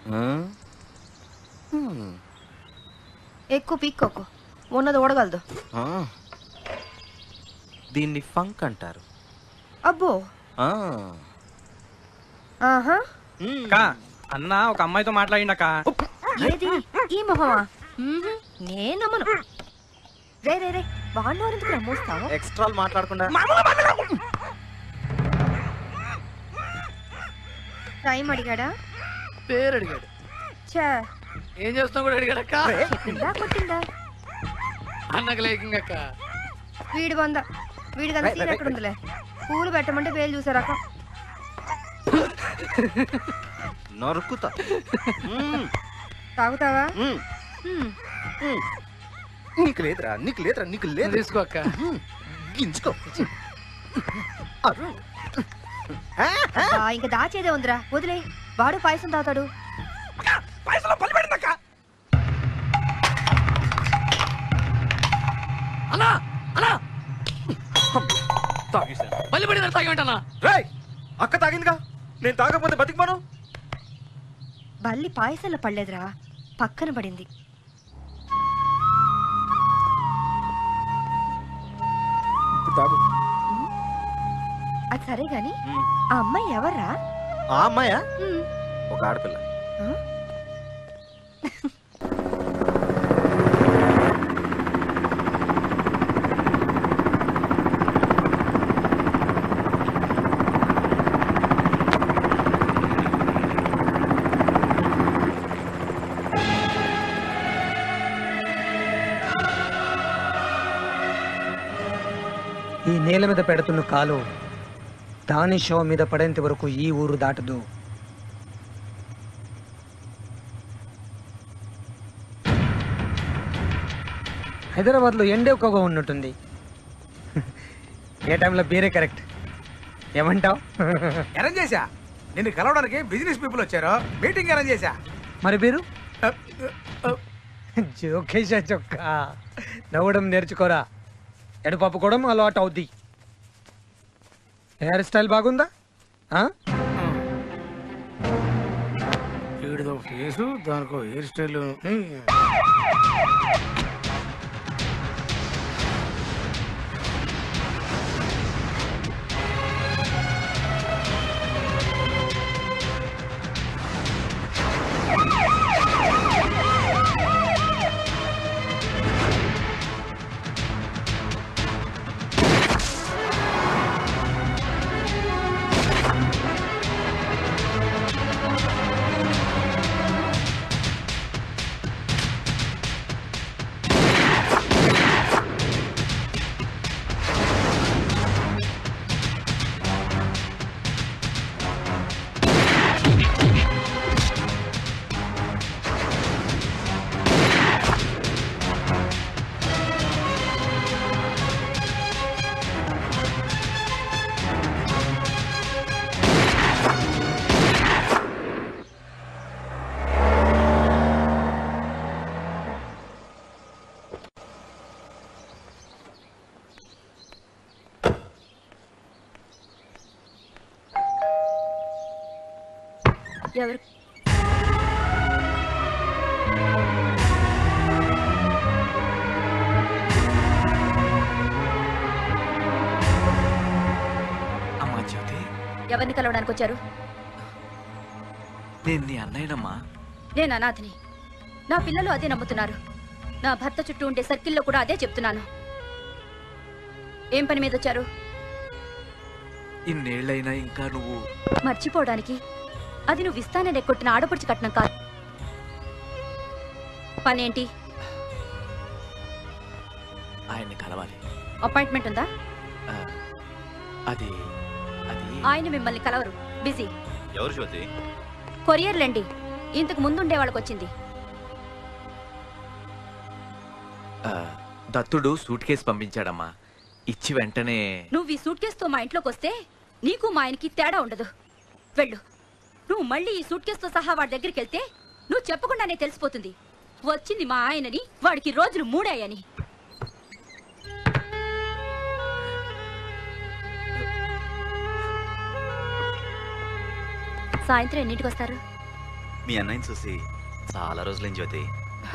ఎక్కువ పీక్కోకు ఉన్నది ఓడగలదు దీన్ని ఫంక్ అంటారు అబ్బో ఆ. ఆహా అక్క అన్న ఒక అమ్మాయితో మాట్లాడిండక్క ఏది ఈ మొహమా మ్మ్హ్. నేనమ్మను రే రే రే వాళ్ళు ఎందుకు రమ్మోస్తావు ఎక్స్ట్రాలు మాట్లాడకుండా టైం అడిగాడా పేరు అడిగాడు చా ఏం చేస్తాం కూడా అడిగాడు అక్క చెప్పిందా కొట్టిందా అన్నకు లేకింగ్ అక్క వీడి వంద వీడి కదా సీన్ ఎక్కడ ఉందిలే పూలు పెట్టమంటే వేలు చూసారాక నరుకుతా మ్మ్. తాగుతావా మ్మ్. హ్మ్. మ్మ్. నీకు లేదురా నీకు లేదురా నీకు లేదు తీసుకో అక్క గించుకో అరు. అబ్బా, ఇంకా దాచేదే ఉందిరా వదిలే వాడు పాయసం తాగుతాడు పైసలు పల్లి పడిందక్క అన్నా అన్నా తాగేశాను మళ్ళీ పడిన తాగేమంటన్నా రేయ్ అక్క తాగిందిగా నేను తాగకపోతే బతికిపోను బల్లి పాయసంలో పడలేదురా పక్కన పడింది ఇప్పుడు తాగు అది సరే గాని మ్మ్. ఆ అమ్మాయి ఎవర్రా ఆ అమ్మాయా హ్మ్. ఒక ఆడపిల్ల ఆ? ఈ నేల మీద పెడుతున్న కాలు దాని షో మీద పడేంత వరకు ఈ ఊరు దాటదు హైదరాబాద్లో ఎండ ఎక్కువగా ఉన్నట్టుంది ఏ టైంలో బీరే కరెక్ట్ ఏమంటావ్ అరేంజ్ చేశా నిన్ను కలవడానికి బిజినెస్ పీపుల్ వచ్చారు మీటింగ్ అరేంజ్ చేశా మరి బీరు జోకేశా చొక్క నవ్వడం నేర్చుకోరా ఎడపప్పుకోవడం అలవాటు అవుద్ది హెయిర్ స్టైల్ బాగుందా ఆ? వీడిదో ఫేసు దానికో హెయిర్ స్టైల్ ఎవరు అమ్మా జ్యోతి ఎవరిని కలవడానికి వచ్చారు నేను నీ అన్నయ్యనమ్మా నేను అనాథని నా పిల్లలు అదే నమ్ముతున్నారు నా భర్త చుట్టూ ఉండే సర్కిల్లో కూడా అదే చెప్తున్నాను ఏం పని మీద వచ్చారు ఇన్నేళ్ళైనా ఇంకా నువ్వు మర్చిపోవడానికి అది నువ్వు ఇస్తానని కొట్టిన ఆడపడిచి కట్నం కాదు పనేంటి ఆయన్ని కలవాలి అపాయింట్మెంట్ ఉందా ఆ, అది అది ఆయన మిమ్మల్ని కలవరు బిజీ ఎవరు జ్యోతి కొరియర్లండి ఇంతకు ముందుండే వాళ్ళకి వచ్చింది ఆ, దత్తుడు సూట్ కేసు పంపించాడమ్మా ఇచ్చి వెంటనే నువ్వు ఈ సూట్ కేసుతో మా ఇంట్లోకి వస్తే నీకు మా ఆయనకి తేడా ఉండదు వెళ్ళు నువ్వు మళ్ళీ ఈ సూట్ కేసుతో సహా వాడి దగ్గరికి వెళ్తే నువ్వు చెప్పకుండానే తెలిసిపోతుంది వచ్చింది మా ఆయనని వాడికి రోజులు మూడాయని సాయంత్రం ఎన్నింటికి వస్తారు మీ అన్నయ్యని చూసి చాలా రోజులైంది జ్యోతి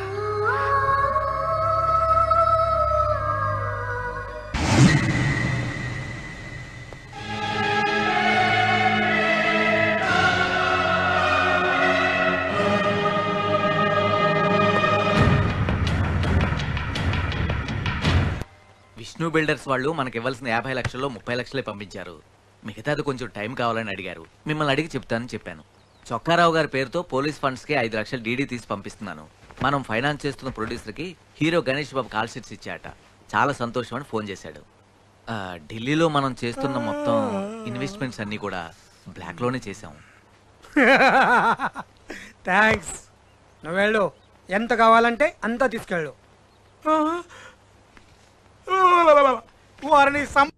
విష్ణు బిల్డర్స్ వాళ్ళు మనకి ఇవ్వాల్సిన యాభై లక్షల్లో ముప్పై లక్షలే పంపించారు మిగతాది కొంచెం టైం కావాలని అడిగారు మిమ్మల్ని అడిగి చెప్తానని చెప్పాను చొక్కారావు గారి పేరుతో పోలీస్ ఫండ్స్ కి ఐదు లక్షలు డీడీ తీసి పంపిస్తున్నాను మనం ఫైనాన్స్ చేస్తున్న ప్రొడ్యూసర్ కి hero Ganesh Babu call sheets ఇచ్చాట చాలా సంతోషం అని ఫోన్ చేశాడు ఆ, ఢిల్లీలో మనం చేస్తున్న మొత్తం ఇన్వెస్ట్మెంట్స్ అన్ని కూడా బ్లాక్ లోనే చేసాం థ్యాంక్స్ నువ్వు వెళ్ళు ఎంత కావాలంటే అంత తీసుకెళ్ళు వారిని సం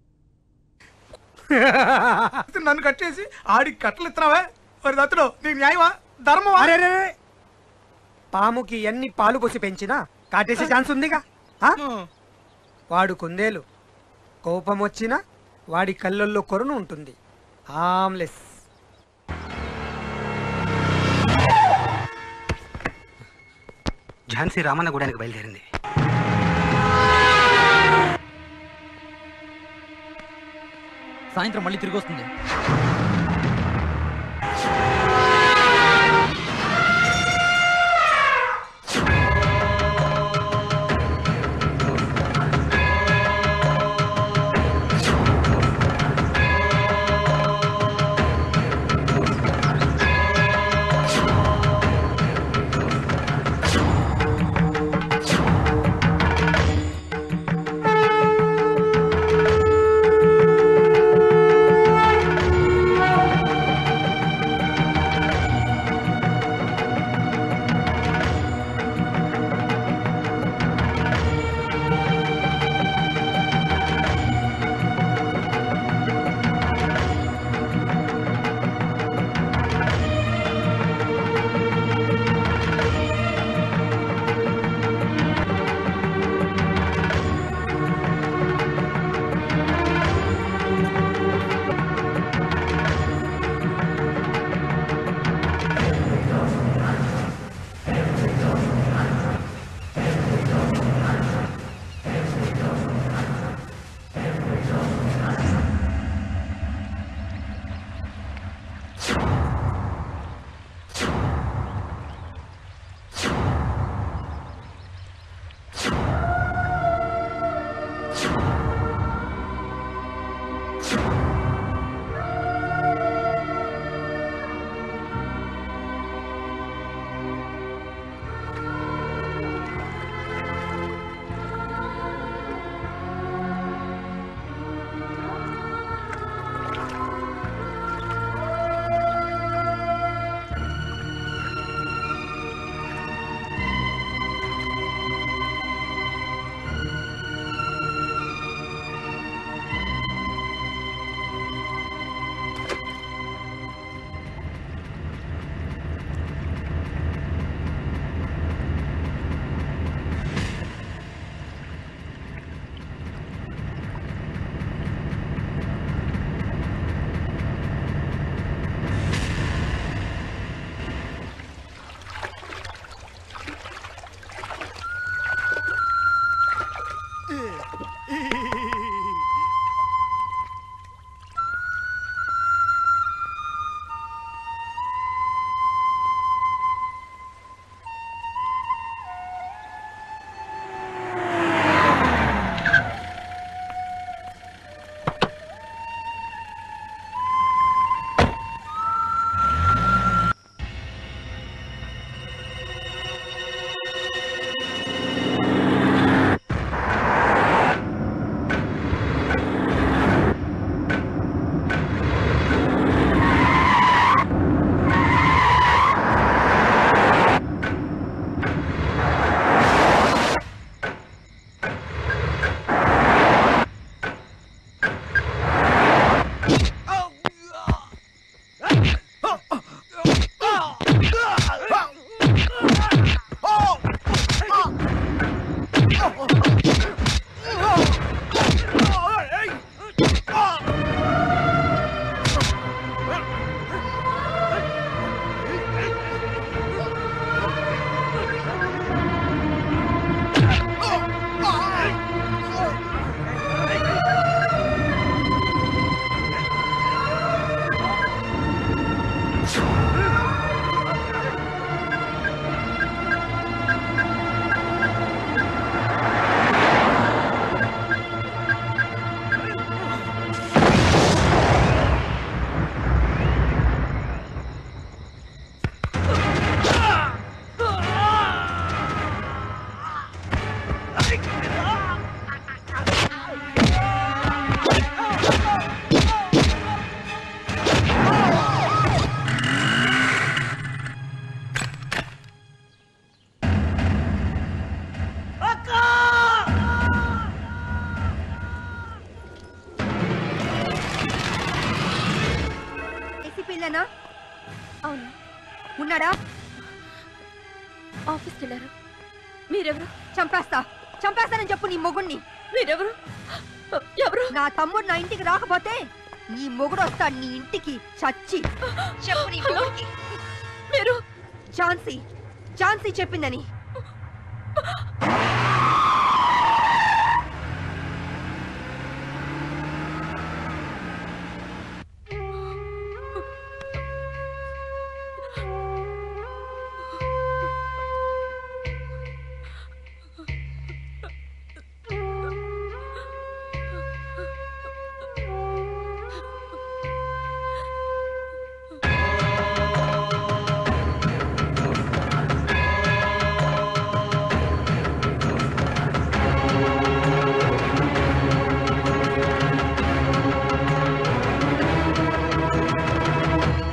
నన్ను కట్టేసి ఆడికి కట్టలు ఇస్తున్నావా మరి దత్తుడు నీకు న్యాయమా ధర్మమా అరే రే, రే. పాముకి ఎన్ని పాలు పోసి పెంచినా కాటేసే ఛాన్స్ ఉందిగా ఆ? వాడు కుందేలు కోపం వచ్చినా వాడి కళ్ళల్లో కొరును ఉంటుంది హామ్లెస్ ఝాన్సీ రామన్న గూడానికి బయలుదేరింది సాయంత్రం మళ్ళీ తిరిగి వస్తుంది ఆ ఉన్నాడా ఆఫీస్కి వెళ్ళారు మీరెవరు చంపేస్తా చంపేస్తానని చెప్పు నీ మొగుణ్ణి మీరెవరు ఎవరు నా తమ్ముడు నా ఇంటికి రాకపోతే నీ మొగుడు వస్తాడు నీ ఇంటికి చచ్చి చెప్పు నీ మొగుడికి మీరు ఝాన్సీ ఝాన్సీ చెప్పిందని